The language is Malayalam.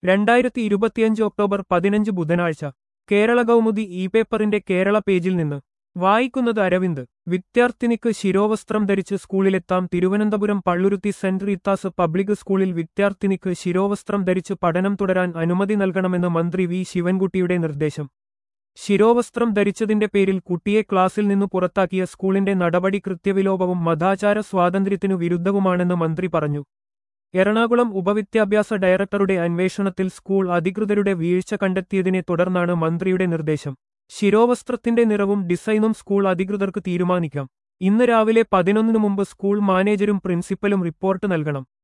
രണ്ടായിരത്തി ഇരുപത്തിയഞ്ച് ഒക്ടോബർ പതിനഞ്ച് ബുധനാഴ്ച കേരള കൗമുദി ഇ പേപ്പറിന്റെ കേരള പേജിൽ നിന്ന് വായിക്കുന്നത് അരവിന്ദ് വിദ്യാർത്ഥിനിക്ക് ശിരോവസ്ത്രം ധരിച്ച് സ്കൂളിലെത്താം Thiruvananthapuram Palluruthy Saint Rita's public സ്കൂളിൽ വിദ്യാർത്ഥിനിക്ക് ശിരോവസ്ത്രം ധരിച്ച് പഠനം തുടരാൻ അനുമതി നൽകണമെന്ന് മന്ത്രി വി ശിവൻകുട്ടിയുടെ നിർദ്ദേശം ശിരോവസ്ത്രം ധരിച്ചതിന്റെ പേരിൽ കുട്ടിയെ ക്ലാസിൽ നിന്ന് പുറത്താക്കിയ സ്കൂളിന്റെ നടപടി കൃത്യവിലോപവും മതാചാര സ്വാതന്ത്ര്യത്തിനു വിരുദ്ധവുമാണെന്ന് മന്ത്രി പറഞ്ഞു എറണാകുളം ഉപവിദ്യാഭ്യാസ ഡയറക്ടറുടെ അന്വേഷണത്തിൽ സ്കൂൾ അധികൃതരുടെ വീഴ്ച കണ്ടെത്തിയതിനെ തുടർന്നാണ് മന്ത്രിയുടെ നിർദ്ദേശം ശിരോവസ്ത്രത്തിന്റെ നിറവും ഡിസൈനും സ്കൂൾ അധികൃതർക്ക് തീരുമാനിക്കാം ഇന്ന് രാവിലെ പതിനൊന്നിനു മുമ്പ് സ്കൂൾ മാനേജരും പ്രിൻസിപ്പലും റിപ്പോർട്ട് നൽകണം